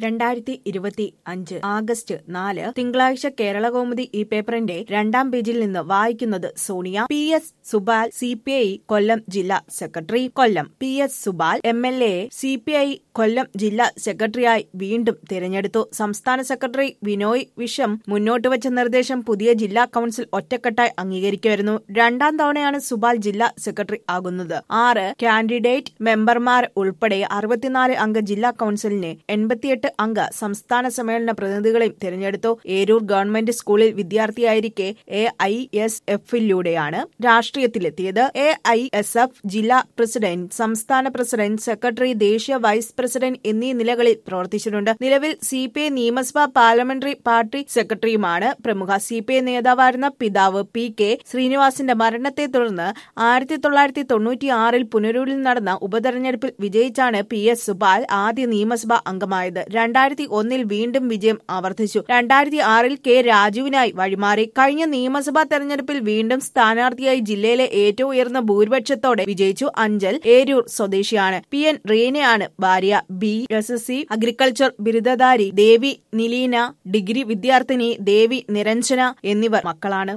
രണ്ടായിരത്തി ഇരുപത്തി അഞ്ച് ആഗസ്റ്റ് നാല് തിങ്കളാഴ്ച കേരളകൗമുദി ഈ പേപ്പറിന്റെ രണ്ടാം പേജിൽ നിന്ന് വായിക്കുന്നത് Sonia P S Subal C P I Kollam ജില്ലാ secretary Kollam P S Subal M L A C P I Kollam ജില്ലാ സെക്രട്ടറിയായി വീണ്ടും തിരഞ്ഞെടുത്തു സംസ്ഥാന സെക്രട്ടറി വിനോയ് വിഷം മുന്നോട്ട് വച്ച നിർദ്ദേശം പുതിയ ജില്ലാ കൌൺസിൽ ഒറ്റക്കെട്ടായി അംഗീകരിക്കുമായിരുന്നു രണ്ടാം തവണയാണ് സുബാൽ ജില്ലാ സെക്രട്ടറി ആകുന്നത് ആറ് കാൻഡിഡേറ്റ് മെമ്പർമാർ ഉൾപ്പെടെ അറുപത്തിനാല് അംഗ ജില്ലാ കൌൺസിലിനെ എൺപത്തിയെട്ട് അംഗ സംസ്ഥാന സമ്മേളന പ്രതിനിധികളെയും തിരഞ്ഞെടുത്തു ഏരൂർ ഗവൺമെന്റ് സ്കൂളിൽ വിദ്യാർത്ഥിയായിരിക്കെ എ ഐ എസ് എഫിലൂടെയാണ് രാഷ്ട്രീയത്തിലെത്തിയത് എ ഐ എസ് എഫ് ജില്ലാ പ്രസിഡന്റ് സംസ്ഥാന പ്രസിഡന്റ് സെക്രട്ടറി ദേശീയ വൈസ് പ്രസിഡന്റ് എന്നീ നിലകളിൽ പ്രവർത്തിച്ചിട്ടുണ്ട് നിലവിൽ സി പി ഐ നിയമസഭാ പാർലമെന്ററി പാർട്ടി സെക്രട്ടറിയുമാണ് പ്രമുഖ സി പി ഐ നേതാവായിരുന്ന പിതാവ് പി കെ ശ്രീനിവാസിന്റെ മരണത്തെ തുടർന്ന് ആയിരത്തി തൊള്ളായിരത്തി തൊണ്ണൂറ്റിയാറിൽ പുനരൂരിൽ നടന്ന ഉപതെരഞ്ഞെടുപ്പിൽ വിജയിച്ചാണ് പി എസ് സുബാൽ ആദ്യ നിയമസഭാ അംഗമായത് രണ്ടായിരത്തി ഒന്നിൽ വീണ്ടും വിജയം ആവർത്തിച്ചു രണ്ടായിരത്തി ആറിൽ കെ രാജുവിനായി വഴിമാറി കഴിഞ്ഞ നിയമസഭാ തെരഞ്ഞെടുപ്പിൽ വീണ്ടും സ്ഥാനാർത്ഥിയായി ജില്ലയിലെ ഏറ്റവും ഉയർന്ന ഭൂരിപക്ഷത്തോടെ വിജയിച്ചു അഞ്ചൽ ഏരൂർ സ്വദേശിയാണ് പി എൻ റീനയാണ് ഭാര്യ B S S C agriculture ബിരുദധാരി ദേവി നിലീന ഡിഗ്രി വിദ്യാർത്ഥിനി ദേവി നിരഞ്ജന എന്നിവർ മക്കളാണ്